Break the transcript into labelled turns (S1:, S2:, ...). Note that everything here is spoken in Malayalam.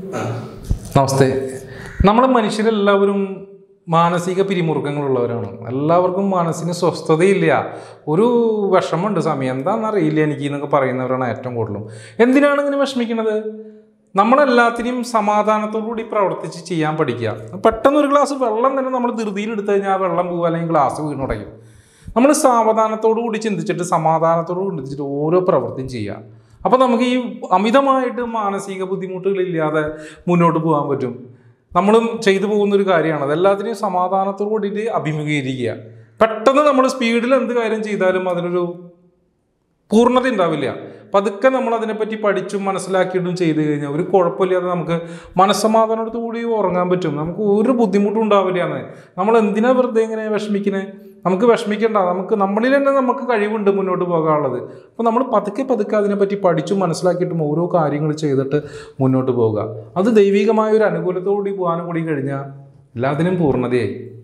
S1: നമസ്തേ നമ്മൾ മനുഷ്യരെല്ലാവരും മാനസിക പിരിമുറുക്കങ്ങളുള്ളവരാണ് എല്ലാവർക്കും മനസ്സിന് സ്വസ്ഥതയില്ല ഒരു വിഷമമുണ്ട് സമയം എന്താണെന്നറിയില്ല എനിക്ക് എന്നൊക്കെ പറയുന്നവരാണ് ഏറ്റവും കൂടുതലും എന്തിനാണ് ഇങ്ങനെ വിഷമിക്കുന്നത് നമ്മളെല്ലാത്തിനെയും സമാധാനത്തോടുകൂടി പ്രവർത്തിച്ച് ചെയ്യാൻ പഠിക്കുക പെട്ടെന്ന് ഒരു ഗ്ലാസ് വെള്ളം തന്നെ നമ്മൾ ധൃതിയിൽ എടുത്തു കഴിഞ്ഞാൽ ആ വെള്ളം പോകുക അല്ലെങ്കിൽ ഗ്ലാസ് വീണുടയും നമ്മൾ സാവധാനത്തോടു കൂടി ചിന്തിച്ചിട്ട് സമാധാനത്തോടു കൂടി ചിന്തിച്ചിട്ട് ഓരോ പ്രവൃത്തിയും ചെയ്യുക അപ്പോൾ നമുക്ക് ഈ അമിതമായിട്ട് മാനസിക ബുദ്ധിമുട്ടുകളില്ലാതെ മുന്നോട്ട് പോകാൻ പറ്റും നമ്മളും ചെയ്തു പോകുന്ന ഒരു കാര്യമാണ് അത് എല്ലാത്തിനെയും സമാധാനത്തോടു കൂടിയിട്ട് അഭിമുഖീകരിക്കുക പെട്ടെന്ന് നമ്മൾ സ്പീഡിൽ എന്ത് കാര്യം ചെയ്താലും അതിനൊരു പൂർണ്ണത ഉണ്ടാവില്ല പതുക്കെ നമ്മൾ അതിനെപ്പറ്റി പഠിച്ചും മനസ്സിലാക്കിയിട്ടും ചെയ്തു കഴിഞ്ഞാൽ ഒരു കുഴപ്പമില്ലാതെ നമുക്ക് മനസ്സമാധാനത്തോടു കൂടി ഉറങ്ങാൻ പറ്റും നമുക്ക് ഒരു ബുദ്ധിമുട്ടും ഉണ്ടാവില്ല എന്ന് നമ്മൾ എന്തിനാ വെറുതെ ഇങ്ങനെ വിഷമിക്കുന്നത് നമുക്ക് വിഷമിക്കണ്ട നമുക്ക് നമ്മളിൽ തന്നെ നമുക്ക് കഴിവുണ്ട് മുന്നോട്ട് പോകാനുള്ളത് അപ്പോൾ നമ്മൾ പതുക്കെ പതുക്കെ അതിനെപ്പറ്റി പഠിച്ചും മനസ്സിലാക്കിയിട്ടും ഓരോ കാര്യങ്ങൾ ചെയ്തിട്ട് മുന്നോട്ട് പോകുക അത് ദൈവികമായ ഒരു അനുകൂലത്തോടുകൂടി പോകാനും കൂടി കഴിഞ്ഞാൽ എല്ലാത്തിനും പൂർണ്ണതയായി